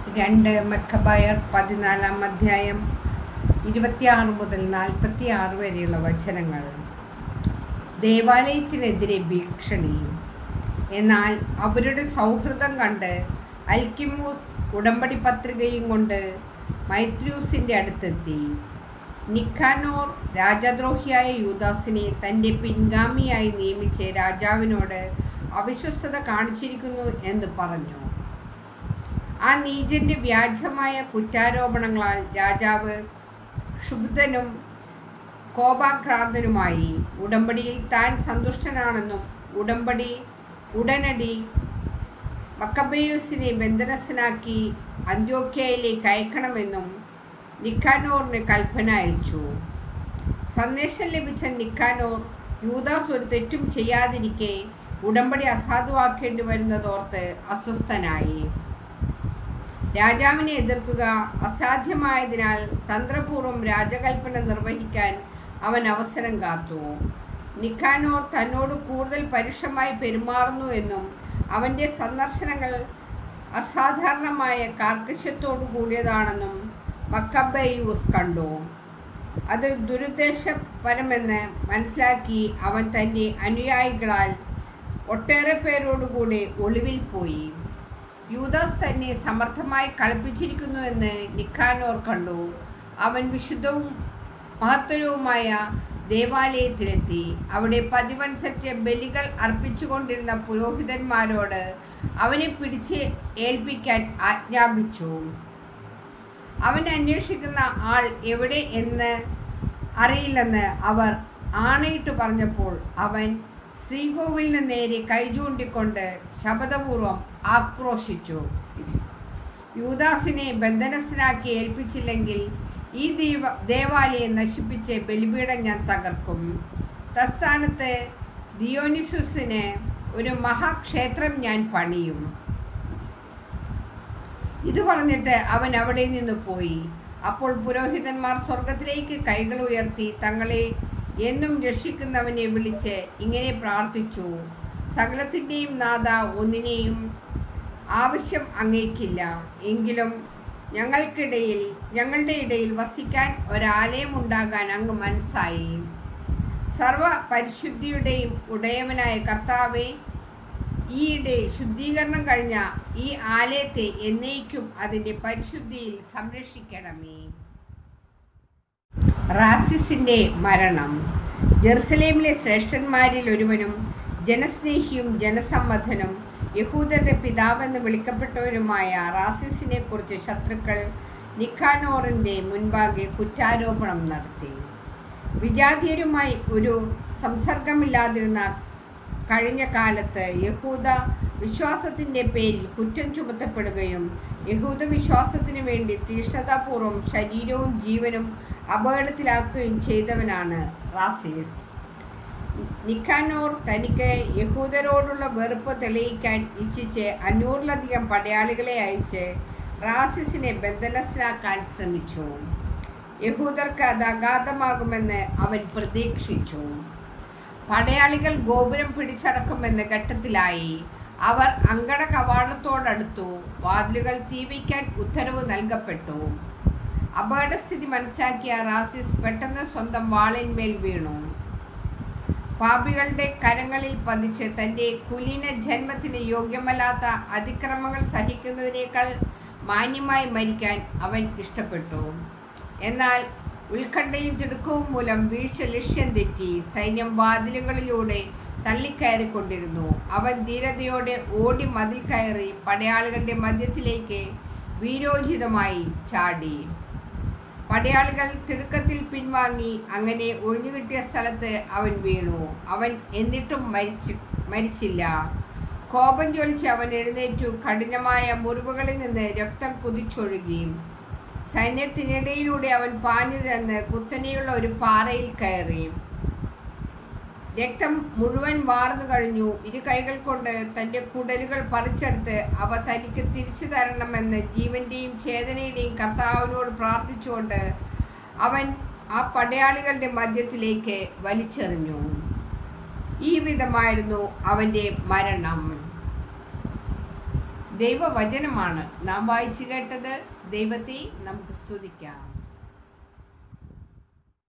രണ്ട് മക്കബായർ പതിനാലാം അധ്യായം ഇരുപത്തിയാറ് മുതൽ നാൽപ്പത്തി ആറ് വരെയുള്ള വചനങ്ങൾ ദേവാലയത്തിനെതിരെ ഭീഷണി എന്നാൽ അവരുടെ സൗഹൃദം കണ്ട് അൽക്കിമൂസ് ഉടമ്പടി പത്രികയും കൊണ്ട് മൈത്ര്യൂസിൻ്റെ അടുത്തെത്തി നിക്കാനോർ രാജദ്രോഹിയായ യൂദാസിനെ തൻ്റെ പിൻഗാമിയായി നിയമിച്ച് രാജാവിനോട് അവിശ്വസ്തത കാണിച്ചിരിക്കുന്നു എന്ന് പറഞ്ഞു ആ നീചന്റെ വ്യാജമായ കുറ്റാരോപണങ്ങളാൽ രാജാവ് ക്ഷുബ്ധനും കോപാക്രാന്തനുമായി ഉടമ്പടിയിൽ താൻ സന്തുഷ്ടനാണെന്നും ഉടമ്പടി ഉടനടി മക്കബയൂസിനെ ബന്ധനസ്ഥനാക്കി അന്ത്യോക്യയിലേക്ക് അയക്കണമെന്നും നിക്കാനോറിന് കൽപ്പന അയച്ചു സന്ദേശം ലഭിച്ച നിക്കാനോർ യൂദാസ് ഒരു തെറ്റും ചെയ്യാതിരിക്കെ ഉടമ്പടി അസാധുവാക്കേണ്ടി വരുന്നതോർത്ത് അസ്വസ്ഥനായി രാജാവിനെ എതിർക്കുക അസാധ്യമായതിനാൽ തന്ത്രപൂർവ്വം രാജകൽപ്പന നിർവഹിക്കാൻ അവൻ അവസരം കാത്തു നിക്കാനോർ തന്നോട് കൂടുതൽ പരുഷമായി പെരുമാറുന്നു എന്നും അവൻ്റെ സന്ദർശനങ്ങൾ അസാധാരണമായ കാർക്കശ്യത്തോടു കൂടിയതാണെന്നും മക്കബയൂസ് കണ്ടു അത് ദുരുദ്ദേശപരമെന്ന് മനസ്സിലാക്കി അവൻ തൻ്റെ അനുയായികളാൽ ഒട്ടേറെ പേരോടുകൂടി ഒളിവിൽ പോയി യൂദാസ് തന്നെ സമർത്ഥമായി കളിപ്പിച്ചിരിക്കുന്നുവെന്ന് നിക്കാനോർ കണ്ടു അവൻ വിശുദ്ധവും മഹത്തരവുമായ ദേവാലയത്തിലെത്തി അവിടെ പതിവനുസരിച്ച് ബലികൾ അർപ്പിച്ചുകൊണ്ടിരുന്ന പുരോഹിതന്മാരോട് അവനെ പിടിച്ച് ഏൽപ്പിക്കാൻ ആജ്ഞാപിച്ചു അവൻ അന്വേഷിക്കുന്ന ആൾ എവിടെ എന്ന് അറിയില്ലെന്ന് അവർ ആണയിട്ട് പറഞ്ഞപ്പോൾ അവൻ ശ്രീകോവിലിന് നേരെ കൈ ചൂണ്ടിക്കൊണ്ട് ശബദപൂർവം ആക്രോശിച്ചു യൂദാസിനെ ബന്ധനസ്ഥനാക്കി ഏൽപ്പിച്ചില്ലെങ്കിൽ ഈ ദൈവ ദേവാലയം നശിപ്പിച്ച് ബലിപീഠം ഞാൻ തകർക്കും തസ്ഥാനത്ത് ദിയോനിസുസിന് ഒരു മഹാക്ഷേത്രം ഞാൻ പണിയും ഇത് പറഞ്ഞിട്ട് അവൻ അവിടെ നിന്ന് പോയി അപ്പോൾ പുരോഹിതന്മാർ സ്വർഗത്തിലേക്ക് കൈകൾ ഉയർത്തി തങ്ങളെ എന്നും രക്ഷിക്കുന്നവനെ വിളിച്ച് ഇങ്ങനെ പ്രാർത്ഥിച്ചു സകലത്തിൻ്റെയും നാഥ ഒന്നിനെയും ആവശ്യം അങ്ങേക്കില്ല എങ്കിലും ഞങ്ങൾക്കിടയിൽ ഞങ്ങളുടെ ഇടയിൽ വസിക്കാൻ ഒരാലയം ഉണ്ടാകാൻ അങ്ങ് മനസ്സായി സർവ പരിശുദ്ധിയുടെയും ഉടയവനായ കർത്താവെ ഈയിടെ ശുദ്ധീകരണം കഴിഞ്ഞ ഈ ആലയത്തെ എന്നേക്കും അതിൻ്റെ പരിശുദ്ധിയിൽ സംരക്ഷിക്കണമേ റാസിസിന്റെ മരണം ജെറുസലേമിലെ ശ്രേഷ്ഠന്മാരിൽ ഒരുവനും ജനസ്നേഹിയും ജനസമ്മതനും യഹൂദരുടെ പിതാവെന്ന് വിളിക്കപ്പെട്ടവരുമായ റാസിസിനെ കുറിച്ച് ശത്രുക്കൾ നിക്കാനോറിന്റെ മുൻപാകെ കുറ്റാരോപണം നടത്തി വിജാതീയരുമായി ഒരു സംസർഗമില്ലാതിരുന്ന കഴിഞ്ഞ കാലത്ത് യഹൂദ വിശ്വാസത്തിൻ്റെ പേരിൽ കുറ്റം ചുമത്തപ്പെടുകയും യഹൂദ വിശ്വാസത്തിനു വേണ്ടി തീഷ്ണതാപൂർവം ശരീരവും ജീവനും അപകടത്തിലാക്കുകയും ചെയ്തവനാണ് റാസീസ് നിക്കാനോർ തനിക്ക് യഹൂദരോടുള്ള വെറുപ്പ് തെളിയിക്കാൻ ഇച്ഛിച്ച് അഞ്ഞൂറിലധികം പടയാളികളെ അയച്ച് റാസിസിനെ ബന്ധനസ്ഥനാക്കാൻ ശ്രമിച്ചു യഹൂദർക്ക് അത് അഗാധമാകുമെന്ന് അവൻ പ്രതീക്ഷിച്ചു പടയാളികൾ ഗോപുരം പിടിച്ചടക്കുമെന്ന ഘട്ടത്തിലായി അവർ അങ്കണ കവാടത്തോടടുത്തു വാതിലുകൾ തീവയ്ക്കാൻ ഉത്തരവ് നൽകപ്പെട്ടു അപകടസ്ഥിതി മനസ്സിലാക്കിയ റാസിസ് പെട്ടെന്ന് സ്വന്തം വാളിന്മേൽ വീണു പാപികളുടെ കരങ്ങളിൽ പതിച്ച് തൻ്റെ കുലീന ജന്മത്തിന് യോഗ്യമല്ലാത്ത അതിക്രമങ്ങൾ സഹിക്കുന്നതിനേക്കാൾ മാന്യമായി മരിക്കാൻ അവൻ ഇഷ്ടപ്പെട്ടു എന്നാൽ ഉത്കണ്ഠയും തിടുക്കവും മൂലം വീഴ്ച ലക്ഷ്യം തെറ്റി സൈന്യം വാതിലുകളിലൂടെ തള്ളിക്കയറിക്കൊണ്ടിരുന്നു അവൻ ധീരതയോടെ ഓടി മതിൽ കയറി പടയാളികളുടെ മധ്യത്തിലേക്ക് വീരോചിതമായി ചാടി പടയാളികൾ തിടുക്കത്തിൽ പിൻവാങ്ങി അങ്ങനെ ഒഴിഞ്ഞുകിട്ടിയ സ്ഥലത്ത് അവൻ വീണു അവൻ എന്നിട്ടും മരിച്ചു മരിച്ചില്ല കോപം ജ്വലിച്ച് അവൻ എഴുന്നേറ്റു കഠിനമായ മുറിവുകളിൽ നിന്ന് രക്തം കുതിച്ചൊഴുകി സൈന്യത്തിനിടയിലൂടെ അവൻ പാഞ്ഞു ചെന്ന് കുത്തനെയുള്ള ഒരു പാറയിൽ കയറി രക്തം മുഴുവൻ വാർന്നു കഴിഞ്ഞു ഇരു കൈകൾ കൊണ്ട് തൻ്റെ കുടലുകൾ പറിച്ചെടുത്ത് അവ തനിക്ക് തിരിച്ചു തരണമെന്ന് ജീവന്റെയും ചേതനയുടെയും കർത്താവിനോട് പ്രാർത്ഥിച്ചുകൊണ്ട് അവൻ ആ പടയാളികളുടെ മധ്യത്തിലേക്ക് വലിച്ചെറിഞ്ഞു ഈ വിധമായിരുന്നു അവൻ്റെ മരണം ദൈവവചനമാണ് നാം വായിച്ചു കേട്ടത് ദൈവത്തെ നമുക്ക് സ്തുതിക്കാം